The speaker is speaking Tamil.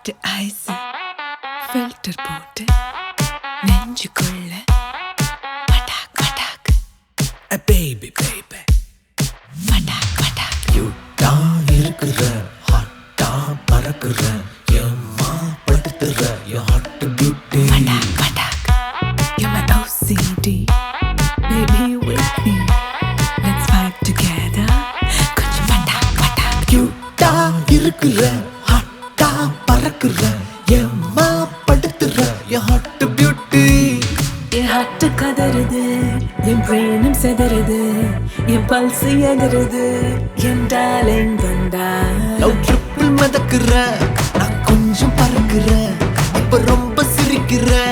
பட்டு ஐஸ் ஃபில்டர் போட்டு நெஞ்சுக்குள்ள பட்டாக் பட்டாக் A baby baby பட்டாக் பட்டாக் யூட்டா இருக்கிற ஹாட்டா பறக்குற ஏம்மா படுத்துற என் ஹாட் பியூட்டி பட்டாக் பட்டாக் You're my OCD Baby with me Let's vibe together கொஞ்சம் பட்டாக் பட்டாக் யூட்டா இருக்கிற ஹாட்டா பறக்குற ஏம்மா படுத்துற என் ஹாட் பியூட்டி என் ஹார்ட் கதறுது என் பிரெயினும் செதறுது என் பல்ஸ் எதறுது என் டார்லிங் வந்தா லவ் ட்ரிப்பில் மிதக்குற நான் கொஞ்சம் பறக்குற இப்ப ரொம்ப சிரிக்கிற